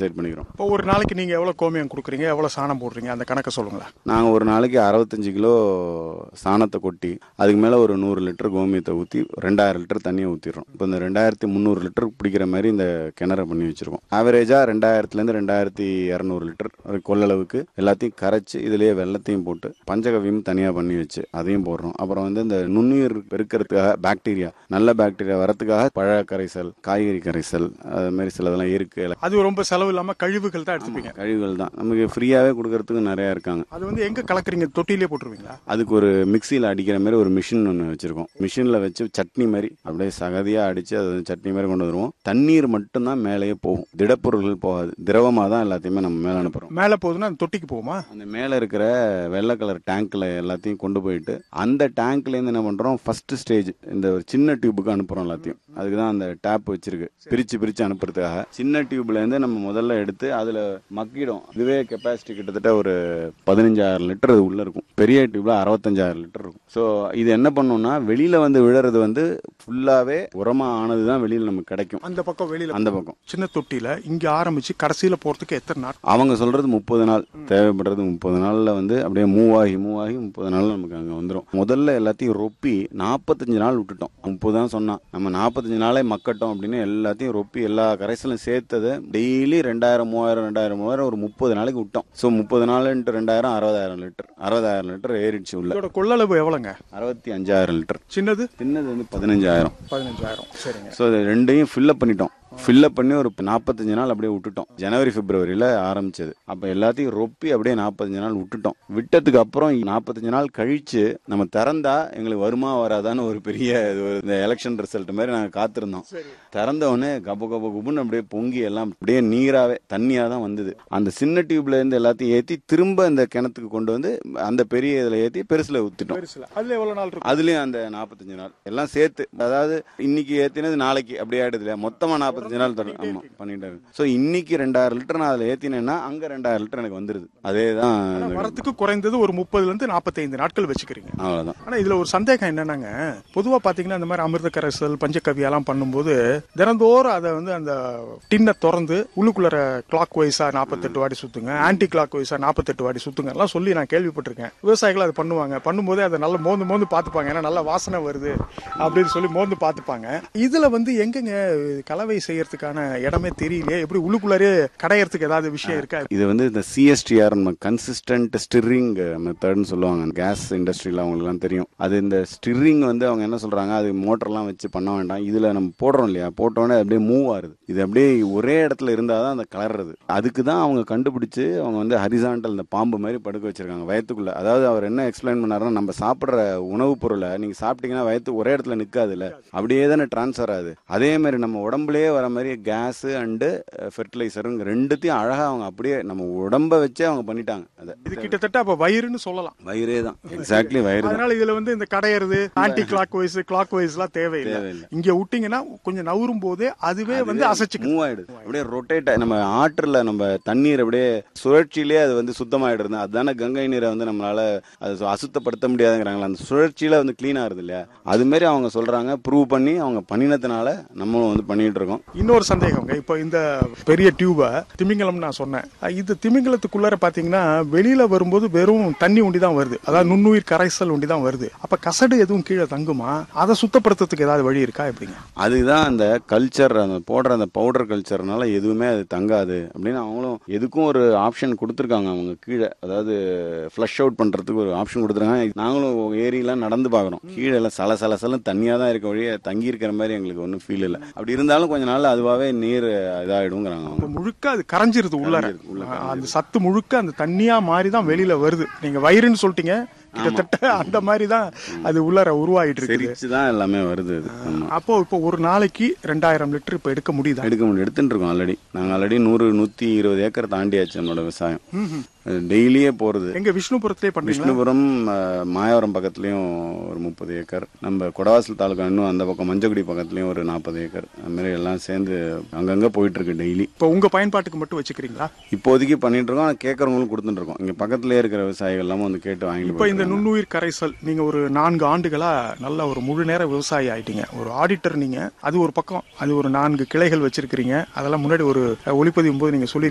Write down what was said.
Decide பண்ணிக்கிறோம் இப்போ ஒரு நாளைக்கு நீங்க எவ்வளவு கோமியம் கொடுக்குறீங்க எவ்வளவு சாணம் போடுறீங்க அந்த கணக்கை சொல்லுங்களேன் நாங்கள் ஒரு நாளைக்கு அறுபத்தஞ்சு கிலோ சாணத்தை கொட்டி அதுக்கு மேலே ஒரு நூறு லிட்டர் கோமியத்தை ஊற்றி ரெண்டாயிரம் லிட்டர் தண்ணியை ஊற்றிடுறோம் இப்போ இந்த ரெண்டாயிரத்தி முந்நூறு லிட்டர் பிடிக்கிற மாதிரி இந்த கிணறை பண்ணி வச்சிருக்கோம் ஆவரேஜாக ரெண்டாயிரத்துலேருந்து ரெண்டாயிரத்தி இரநூறு லிட்டர் கொள்ளளவுக்கு எல்லாத்தையும் கரைச்சி இதுலேயே வெள்ளத்தையும் போட்டு பஞ்சகவியம் தனியாக பண்ணி வச்சு அதையும் போடுறோம் அப்புறம் வந்து இந்த நுண்ணுயிர் பெருக்கிறதுக்காக பாக்டீரியா நல்ல பாக்டீரியா வரதுக்காக பழ கரைசல் காய்கறி கரைசல் அது மாதிரி சிலதெல்லாம் இருக்கு அது ரொம்ப செலவு இல்லாம கழிவுகள் தான் எடுத்துப்பீங்க கழிவுகள் தான் நமக்கு ஃப்ரீயாகவே கொடுக்கறதுக்கு நிறையா இருக்காங்க அது வந்து எங்க கலக்குறீங்க தொட்டிலே போட்டுருவீங்களா அதுக்கு ஒரு மிக்சியில் அடிக்கிற மாதிரி ஒரு மிஷின் ஒன்று வச்சிருக்கோம் மிஷினில் வச்சு சட்னி மாதிரி அப்படியே சகதியாக அடித்து அது வந்து சட்னி மாதிரி கொண்டு வருவோம் தண்ணீர் மட்டும்தான் மேலேயே போகும் திடப்பொருள்கள் போகாது திரவமாக தான் எல்லாத்தையுமே நம்ம மேலே அனுப்புகிறோம் மேல போகுதுன்னா அந்த தொட்டிக்கு போகுமா அந்த மேலே இருக்கிற வெள்ளை கலர் டேங்க்கில் எல்லாத்தையும் கொண்டு போயிட்டு அந்த டேங்க்லேருந்து என்ன பண்ணுறோம் ஃபர்ஸ்ட் ஸ்டேஜ் இந்த ஒரு சின்ன டியூபுக்கு அனுப்புகிறோம் எல்லாத்தையும் அதுக்கு தான் அந்த டேப் வச்சிருக்கு பிரித்து பிரித்து அனுப்புறதுக்காக சின்ன டியூப்லேருந்து நம்ம முதல்ல எடுத்து அதில் மக்கிடும் இதுவே கெப்பாசிட்டி கிட்டத்தட்ட ஒரு பதினஞ்சாயிரம் லிட்டர் அது உள்ளே இருக்கும் பெரிய டியூப்ல அறுபத்தஞ்சாயிரம் லிட்டர் இருக்கும் ஸோ இது என்ன பண்ணும்னா வெளியில் வந்து விழுறது வந்து ஃபுல்லாகவே உரமாக ஆனது தான் வெளியில் நமக்கு கிடைக்கும் அந்த பக்கம் வெளியில அந்த பக்கம் சின்ன தொட்டியில இங்க ஆரம்பிச்சு கடைசியில போறதுக்கு எத்தனை நாள் அவங்க சொல்றது முப்பது நாள் தேவைப்படுறது முப்பது நாள்ல வந்து அப்படியே மூவ் ஆகி மூவ் ஆகி முப்பது நாள் நமக்கு அங்க வந்துடும் முதல்ல எல்லாத்தையும் ரொப்பி நாற்பத்தஞ்சு நாள் விட்டுட்டோம் முப்பது தான் சொன்னான் நம்ம நாற்பத்தஞ்சு நாளே மக்கட்டோம் அப்படின்னு எல்லாத்தையும் ரொப்பி எல்லா கரைசலும் சேர்த்தது டெய்லி ரெண்டாயிரம் மூவாயிரம் ரெண்டாயிரம் மூவாயிரம் ஒரு முப்பது நாளைக்கு விட்டோம் ஸோ முப்பது நாள்ன்ட்டு ரெண்டாயிரம் அறுபதாயிரம் லிட்டர் அறுபதாயிரம் லிட்டர் ஏறிடுச்சு உள்ள இதோட கொள்ளளவு எவ்வளவுங்க அறுபத்தி அஞ்சாயிரம் லிட்டர் சின்னது சின்னது வந்து பதினஞ்சாயிரம் பதினஞ்சாயிரம் சரிங்க ஸோ இது ரெண்டையும் ஃபில்லப் பண்ணிட்டோம் ஃபில்லப் பண்ணி ஒரு நாற்பத்தஞ்சு நாள் அப்படியே விட்டுட்டோம் ஜனவரி பிப்ரவரியில் ஆரம்பிச்சது அப்போ எல்லாத்தையும் ரொப்பி அப்படியே நாற்பத்தஞ்சு நாள் விட்டுட்டோம் விட்டதுக்கு அப்புறம் நாற்பத்தஞ்சு நாள் கழிச்சு நம்ம திறந்தா எங்களுக்கு வருமா வராதான்னு ஒரு பெரிய இது ஒரு இந்த எலெக்ஷன் ரிசல்ட் மாதிரி நாங்கள் காத்திருந்தோம் திறந்த உடனே கப கப குபுன்னு அப்படியே பொங்கி எல்லாம் அப்படியே நீராவே தண்ணியாக தான் வந்தது அந்த சின்ன டியூப்ல இருந்து எல்லாத்தையும் ஏற்றி திரும்ப இந்த கிணத்துக்கு கொண்டு வந்து அந்த பெரிய இதில் ஏற்றி பெருசில் ஊற்றிட்டோம் பெருசுல அதுல எவ்வளவு நாள் இருக்கும் அதுலயும் அந்த நாற்பத்தஞ்சு நாள் எல்லாம் சேர்த்து அதாவது இன்னைக்கு ஏத்தினது நாளைக்கு அப்படியே ஆயிடுது இல்லையா மொத்தமா நாற்பத்தஞ்சு நாள் தரும் ஆமா பண்ணிட்டு சோ இன்னைக்கு ரெண்டாயிரம் லிட்டர் நான் அதுல ஏத்தினேன்னா அங்க ரெண்டாயிரம் லிட்டர் எனக்கு வந்துருது அதே தான் வரத்துக்கு குறைந்தது ஒரு முப்பதுல இருந்து நாற்பத்தைந்து நாட்கள் வச்சுக்கிறீங்க அவ்வளவுதான் ஆனா இதுல ஒரு சந்தேகம் என்னன்னாங்க பொதுவா பாத்தீங்கன்னா இந்த மாதிரி அமிர்த கரைசல் பஞ்சகவியெல்லாம் பண்ணும்போது தினந்தோறும் அதை வந்து அந்த டின்னை திறந்து உள்ளுக்குள்ளார கிளாக் வைஸா நாற்பத்தெட்டு வாடி சுத்துங்க ஆன்டி கிளாக் வைஸா நாற்பத்தெட்டு வாடி சுத்துங்க எல்லாம் சொல்லி நான் கேள்விப்பட்டிருக்கேன் விவசாயிகள் அதை பண்ணுவாங்க பண்ணும்போதே அதை நல்லா மோந்து மோந்து பார்த்துப்பாங்க ஏன்னா நல்ல வாசனை வருது அப்படின்னு சொல்லி மோந்து பார்த்துப்பாங்க இதுல வந்து எங்கங்க கலவை செய்யறதுக்கான இடமே தெரியலையே எப்படி உள்ளுக்குள்ளாரே கடையறதுக்கு ஏதாவது விஷயம் இருக்கா இது வந்து இந்த சிஎஸ்டிஆர் கன்சிஸ்டன்ட் ஸ்டிரிங் மெத்தட்னு சொல்லுவாங்க கேஸ் இண்டஸ்ட்ரியில் அவங்களுக்குலாம் தெரியும் அது இந்த ஸ்டிரிங் வந்து அவங்க என்ன சொல்றாங்க அது மோட்டர்லாம் வச்சு பண்ண வேண்டாம் இதுல நம்ம போடுறோம் இல்லையா போட்டோன்னே அப்படியே மூவ் ஆகுது இது அப்படியே ஒரே இடத்துல இருந்தால் தான் அந்த கலர்றது அதுக்கு தான் அவங்க கண்டுபிடிச்சு அவங்க வந்து ஹரிசாண்டல் இந்த பாம்பு மாதிரி படுக்க வச்சிருக்காங்க வயத்துக்குள்ள அதாவது அவர் என்ன எக்ஸ்பிளைன் பண்ணாருன்னா நம்ம சாப்பிட்ற உணவுப் பொருளை நீங்க சாப்பிட்டீங்கன்னா வயத்து ஒரே இடத்துல நிற்காதுல்ல அப்படியே தானே டிரான்ஸ்ஃபர் ஆகுது அதே மாதிரி நம்ம உடம்புலயே வர மாதிரி கேஸ் அண்டு ஃபெர்டிலைசருங்க ரெண்டுத்தையும் அழகா அவங்க அப்படியே நம்ம உடம்ப வச்சே அவங்க பண்ணிட்டாங்க அதை இது கிட்டத்தட்ட அப்ப வயிறுன்னு சொல்லலாம் வயிறே தான் எக்ஸாக்ட்லி வயிறு தான் அதனால இதுல வந்து இந்த கடையறது anticlockwise clockwise எல்லாம் தேவையில்லை தேவையில்லை. இங்க விட்டீங்கன்னா கொஞ்சம் நவரும் போதே அதுவே வந்து அசைச்சுக்கு மூவ் ஆயிடுது அப்படியே ரொட்டேட் நம்ம ஆற்றுல நம்ம தண்ணீர் அப்படியே சுழற்சியிலே அது வந்து சுத்தமாயிடுது அதுதானே கங்கை நீரை வந்து நம்மளால அது சு- அசுத்தப்படுத்த முடியாதுங்கிறாங்களா அந்த சுழற்சியில வந்து க்ளீன் ஆகுது இல்லையா அது மாதிரி அவங்க சொல்றாங்க ப்ரூவ் பண்ணி அவங்க பண்ணினதுனால நம்மளும் வந்து பண்ணிட்டு இருக்கோம் இன்னொரு சந்தேகங்க இப்போ இந்த பெரிய டியூபை திமிங்கலம் நான் சொன்னேன் இது திமிங்கலத்துக்குள்ளார பாத்தீங்கன்னா வெளியில வரும்போது வெறும் தண்ணி உண்டி தான் வருது அதாவது நுண்ணுயிர் கரைசல் உண்டி தான் வருது அப்ப கசடு எதுவும் கீழே தங்குமா அதை சுத்தப்படுத்துறதுக்கு ஏதாவது வழி இருக்கா எப்படிங்க அதுதான் அந்த கல்ச்சர் அந்த போடுற அந்த பவுடர் கல்ச்சர்னால எதுவுமே அது தங்காது அப்படின்னு அவங்களும் எதுக்கும் ஒரு ஆப்ஷன் கொடுத்துருக்காங்க அவங்க கீழே அதாவது ஃப்ளஷ் அவுட் பண்றதுக்கு ஒரு ஆப்ஷன் கொடுத்துருக்காங்க நாங்களும் ஏரியெல்லாம் நடந்து பார்க்குறோம் கீழே எல்லாம் சல சல சலன்னு தண்ணியாக தான் இருக்க வழியே தங்கி இருக்கிற மாதிரி எங்களுக்கு ஒன்றும் ஃபீல் இல்லை அப்படி இருந்தாலும் கொஞ்ச நாள் அதுவாகவே நீர் இதாகிடுங்கிறாங்க அவங்க இப்ப முழுக்க அது கரைஞ்சிருது உள்ளார கரைஞ்சிருது, உள்ள அந்த சத்து முழுக்க அந்த தண்ணியா மாறி தான் வெளியில வருது நீங்க வயிறுன்னு சொல்லிட்டீங்க கிட்டத்தட்ட அந்த மாதிரி தான் அது உள்ளார உருவாகிட்டு இருக்குது செரிச்சு தான் எல்லாமே வருது அது ஆமா அப்போ இப்போ ஒரு நாளைக்கு ரெண்டாயிரம் லிட்டர் இப்போ எடுக்க முடியுதா எடுக்க முடியும் எடுத்துட்டு இருக்கோம் ஆல்ரெடி நாங்கள் ஆல்ரெடி நூறு நூற்றி இருபது ஏக்கர் தாண்டியாச்சு நம்மளோட விவசாயம் டெய்லியே போகிறது எங்க விஷ்ணுபுரத்திலே பண்றீங்களா விஷ்ணுபுரம் அஹ், மாயவரம் பக்கத்துலயும் ஒரு முப்பது ஏக்கர் நம்ம கொடவாசல் தாலுக்கா இன்னும் அந்த பக்கம் மஞ்சக்குடி பக்கத்துலயும் ஒரு நாற்பது ஏக்கர் அந்த மாதிரி எல்லாம் சேர்ந்து அங்கங்க போயிட்டு இருக்கு டெய்லி இப்போ உங்க பயன்பாட்டுக்கு மட்டும் வச்சுக்கிறீங்களா இப்போதைக்கு பண்ணிட்டு இருக்கோம் ஆனா கேட்கறவங்களும் கொடுத்துட்டு இருக்கோம் இங்க பக்கத்துலயே இருக்கிற விவசாயிகள் எல்லாமே வந்து கேட்டு வாங்கிட்டு இப்போ இந்த போயிட்டு நுண்ணுயிர் கரைசல் நீங்க ஒரு நான்கு ஆண்டுகளா நல்ல ஒரு முழு நேர விவசாயி ஆயிட்டீங்க ஒரு ஆடிட்டர் நீங்க அது ஒரு பக்கம் அது ஒரு நான்கு கிளைகள் வச்சிருக்கிறீங்க அதெல்லாம் முன்னாடி ஒரு ஒளிப்பதிவும் போது நீங்க சொல்லி